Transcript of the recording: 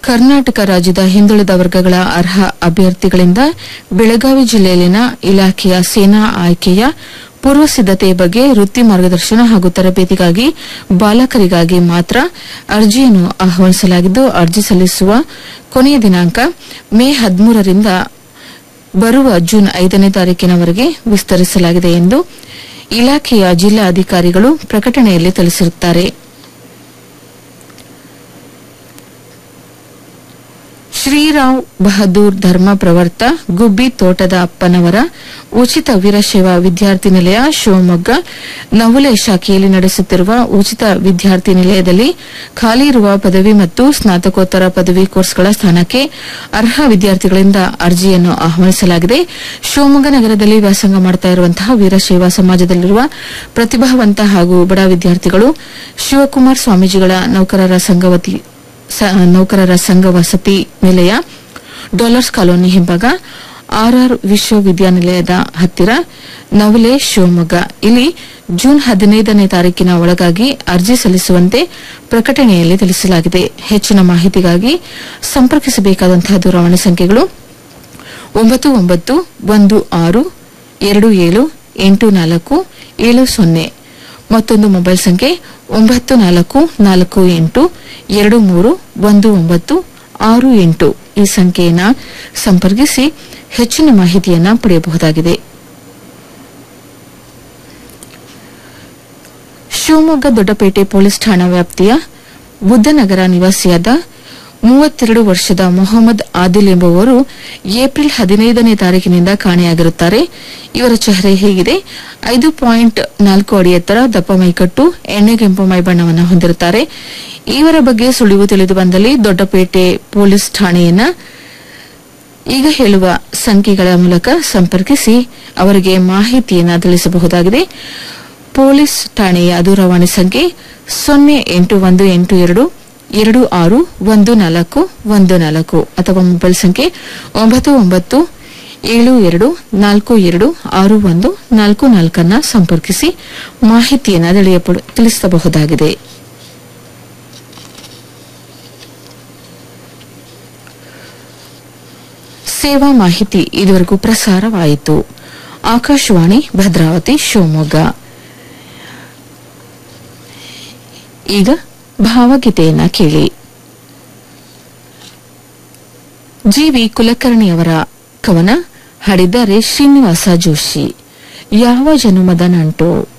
ಕರ್ನಾಟಕ ರಾಜ್ಯದ ಹಿಂದುಳಿದ ವರ್ಗಗಳ ಅರ್ಹ ಅಭ್ಯರ್ಥಿಗಳಿಂದ ಬೆಳಗಾವಿ ಜಿಲ್ಲೆಯಲ್ಲಿನ ಇಲಾಖೆಯ ಸೇನಾ ಆಯ್ಕೆಯ ಪೂರ್ವ ಸಿದ್ದತೆ ಬಗ್ಗೆ ವೃತ್ತಿ ಮಾರ್ಗದರ್ಶನ ಹಾಗೂ ತರಬೇತಿಗಾಗಿ ಬಾಲಕರಿಗಾಗಿ ಮಾತ್ರ ಅರ್ಜಿಯನ್ನು ಆಹ್ವಾನಿಸಲಾಗಿದ್ದು ಅರ್ಜಿ ಸಲ್ಲಿಸುವ ಕೊನೆಯ ದಿನಾಂಕ ಮೇ ಹದಿಮೂರರಿಂದ ಬರುವ ಜೂನ್ ಐದನೇ ತಾರೀಕಿನವರೆಗೆ ವಿಸ್ತರಿಸಲಾಗಿದೆ ಎಂದು ಇಲಾಖೆಯ ಜಿಲ್ಲಾ ಅಧಿಕಾರಿಗಳು ಪ್ರಕಟಣೆಯಲ್ಲಿ ತಿಳಿಸಿರುತ್ತಾರೆ ಶ್ರೀರಾವ್ ಬಹದ್ದೂರ್ ಧರ್ಮ ಪ್ರವರ್ತ ಗುಬ್ಬಿ ತೋಟದ ಅಪ್ಪನವರ ಉಚಿತ ವೀರಶೈವ ವಿದ್ಯಾರ್ಥಿ ನಿಲಯ ಶಿವಮೊಗ್ಗ ನವುಲೆ ಶಾಖೆಯಲ್ಲಿ ನಡೆಸುತ್ತಿರುವ ಉಚಿತ ವಿದ್ಯಾರ್ಥಿ ನಿಲಯದಲ್ಲಿ ಖಾಲಿ ಇರುವ ಪದವಿ ಮತ್ತು ಸ್ನಾತಕೋತ್ತರ ಪದವಿ ಕೋರ್ಸ್ಗಳ ಸ್ಥಾನಕ್ಕೆ ಅರ್ಹ ವಿದ್ಯಾರ್ಥಿಗಳಿಂದ ಅರ್ಜಿಯನ್ನು ಆಹ್ವಾನಿಸಲಾಗಿದೆ ಶಿವಮೊಗ್ಗ ನಗರದಲ್ಲಿ ವ್ಯಾಸಂಗ ಮಾಡುತ್ತಾ ಇರುವಂತಹ ವೀರಶೈವ ಸಮಾಜದಲ್ಲಿರುವ ಪ್ರತಿಭಾವಂತ ಹಾಗೂ ಬಡ ವಿದ್ಯಾರ್ಥಿಗಳು ಶಿವಕುಮಾರ್ ಸ್ವಾಮೀಜಿಗಳ ನೌಕರರ ಸಂಘವತಿ ಸ- ನೌಕರರ ಸಂಘ ವಸತಿ ನಿಲಯ ಡಾಲರ್ಸ್ ಕಾಲೋನಿ ಹಿಂಭಾಗ ಆರ್ಆರ್ ವಿಶ್ವವಿದ್ಯಾನಿಲಯದ ಹತ್ತಿರ ನವಲೆ ಶಿವಮೊಗ್ಗ ಇಲ್ಲಿ ಜೂನ್ ಹದಿನೈದನೇ ತಾರೀಕಿನ ಒಳಗಾಗಿ ಅರ್ಜಿ ಸಲ್ಲಿಸುವಂತೆ ಪ್ರಕಟಣೆಯಲ್ಲಿ ತಿಳಿಸಲಾಗಿದೆ ಹೆಚ್ಚಿನ ಮಾಹಿತಿಗಾಗಿ ಸಂಪರ್ಕಿಸಬೇಕಾದಂತಹ ದೂರವಾಣಿ ಸಂಖ್ಯೆಗಳು ಒಂಬತ್ತು ಒಂಬತ್ತು ಒಂದು ಆರು ಎರಡು ಏಳು ಎಂಟು ನಾಲ್ಕು ಏಳು ಸೊನ್ನೆ ಮತ್ತೊಂದು ಮೊಬೈಲ್ ಸಂಖ್ಯೆ ಒಂಬತ್ತು ನಾಲ್ಕು ನಾಲ್ಕು ಎಂಟು ಎರಡು ಮೂರು ಒಂದು ಒಂಬತ್ತು ಆರು ಎಂಟು ಈ ಸಂಖ್ಯೆಯನ್ನು ಸಂಪರ್ಕಿಸಿ ಹೆಚ್ಚಿನ ಮಾಹಿತಿಯನ್ನು ಪಡೆಯಬಹುದಾಗಿದೆ ಶಿವಮೊಗ್ಗ ದೊಡ್ಡಪೇಟೆ ಪೊಲೀಸ್ ಠಾಣಾ ವ್ಯಾಪ್ತಿಯ ಬುದ್ದನಗರ ನಿವಾಸಿಯಾದ ಮೂವತ್ತೆರಡು ವರ್ಷದ ಮೊಹಮ್ಮದ್ ಆದಿಲ್ ಎಂಬುವರು ಏಪ್ರಿಲ್ ಹದಿನೈದನೇ ತಾರೀಕಿನಿಂದ ಕಾಣೆಯಾಗಿರುತ್ತಾರೆ ಇವರ ಚೆಹರೆ ಹೇಗಿದೆ ಐದು ಪಾಯಿಂಟ್ ನಾಲ್ಕು ಅಡಿ ಎತ್ತರ ದಪ್ಪ ಮೈಕಟ್ಟು ಎಣ್ಣೆಗೆಂಪು ಮೈಬಣ್ಣವನ್ನು ಹೊಂದಿರುತ್ತಾರೆ ಇವರ ಬಗ್ಗೆ ಸುಳಿವು ತಿಳಿದು ಬಂದಲ್ಲಿ ದೊಡ್ಡಪೇಟೆ ಪೊಲೀಸ್ ಠಾಣೆಯನ್ನ ಈಗ ಹೇಳುವ ಸಂಖ್ಯೆಗಳ ಮೂಲಕ ಸಂಪರ್ಕಿಸಿ ಅವರಿಗೆ ಮಾಹಿತಿಯನ್ನು ತಿಳಿಸಬಹುದಾಗಿದೆ ಪೊಲೀಸ್ ಠಾಣೆಯ ದೂರವಾಣಿ ಸಂಖ್ಯೆ ಸೊನ್ನೆ ಎಂಟು ಒಂದು ಎಂಟು ಎರಡು ಎರಡು ಆರು ಒಂದು ನಾಲ್ಕು ಒಂದು ನಾಲ್ಕು ಅಥವಾ ಮೊಬೈಲ್ ಸಂಖ್ಯೆ ಒಂಬತ್ತು ಒಂಬತ್ತು ಏಳು ಎರಡು ನಾಲ್ಕು ಎರಡು ಆರು ಒಂದು ನಾಲ್ಕು ನಾಲ್ಕನ್ನ ಸಂಪರ್ಕಿಸಿ ಮಾಹಿತಿಯನ್ನು ತಿಳಿಯಪಡು- ತಿಳಿಸಬಹುದಾಗಿದೆ ಸೇವಾ ಮಾಹಿತಿ ಇದುವರೆಗೂ ಪ್ರಸಾರವಾಯಿತು ಆಕಾಶವಾಣಿ ಭದ್ರಾವತಿ ಶಿವಮೊಗ್ಗ ಈಗ ಭಾವಗೀತೆಯನ್ನ ಕೇಳಿ ಜಿವಿ ಕುಲಕರ್ಣಿಯವರ ಕವನ ಹಾಡಿದ್ದಾರೆ ಶ್ರೀನಿವಾಸ ಜೋಶಿ ಯಾವ ಜನುಮದ ನಂಟು